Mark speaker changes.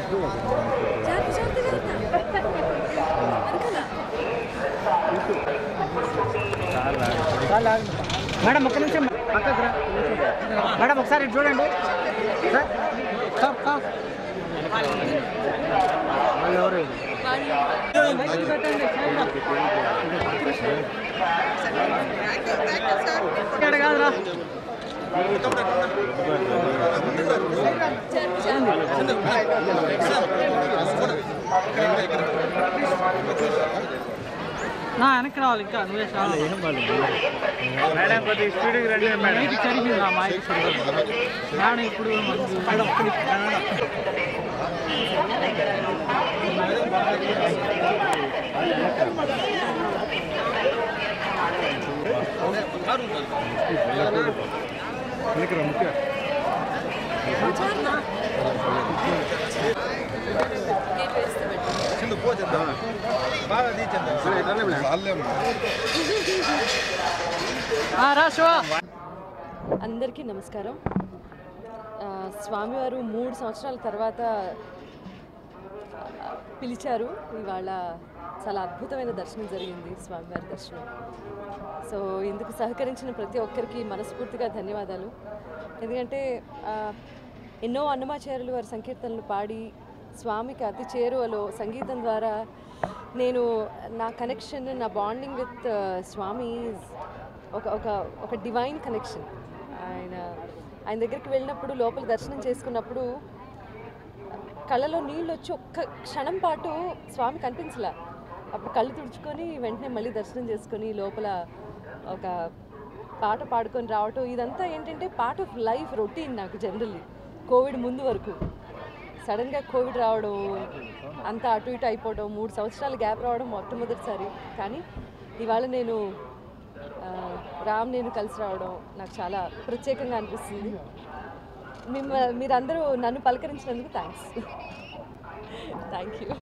Speaker 1: జాగ్రత్త జాగ్రత్తగా వెనకాల
Speaker 2: మేడం ఒక్క నిమిషం పక్కకు రా మేడం ఒకసారి ఇటు చూడండి సార్ సార్ సార్ వాళ్ళు ఎవరు ఇక్కడ కాదురా నా వెనక్కి రావాలి ఇంకా నువ్వే చాలా
Speaker 3: మేడం కొద్దిగా స్పీడ్కి రండి మేడం
Speaker 2: మైక్ సరిగ్గా నా మైక్ సరిగ్గా మేడం ఇప్పుడు మంచి- మేడం ఒక్క నిమిషం. మేడం.
Speaker 1: గేట్ వేస్తే పెట్టు.
Speaker 2: ఆ, రా శివ
Speaker 1: అందరికీ నమస్కారం ఆ, స్వామివారు మూడు సంవత్సరాల తర్వాత ఆ, పిలిచారు ఇవాళ చాలా అద్భుతమైన దర్శనం జరిగింది స్వామివారి దర్శనం సో ఇందుకు సహకరించిన ప్రతి ఒక్కరికి మనస్ఫూర్తిగా ధన్యవాదాలు ఎందుకంటే ఆ, ఎన్నో అన్నమాచార్యులు వారి సంకీర్తనలు పాడి స్వామికి అతి చేరువలో సంగీతం ద్వారా నేను నా కనెక్షన్ నా బాండింగ్ విత్ స్వామి is ఒక ఒక ఒక డివైన్ కనెక్షన్ ఆయన ఆయన దగ్గరికి వెళ్ళినప్పుడు లోపల దర్శనం చేసుకున్నప్పుడు కళ్ళలో నీళ్ళు వచ్చి ఒక్క క్షణం పాటు స్వామి కనిపించలా అప్పుడు కళ్ళు తుడుచుకొని వెంటనే మళ్ళీ దర్శనం చేసుకొని లోపల ఒక పాట పాడుకొని రావటం ఇదంతా ఏంటంటే పార్ట్ ఆఫ్ లైఫ్ రొటీన్ నాకు జనరల్లీ కోవిడ్ ముందు వరకు సడన్గా కోవిడ్ రావడం అంతా అటు ఇటు అయిపోవడం మూడు సంవత్సరాలు గ్యాప్ రావడం మొట్టమొదటిసారి కానీ ఇవాళ నేను ఆ, రామ్ నేను కలిసి రావడం నాకు చాలా ప్రత్యేకంగా అనిపిస్తుంది మిమ్మ మీరందరూ నన్ను పలకరించినందుకు థ్యాంక్స్ థ్యాంక్ యూ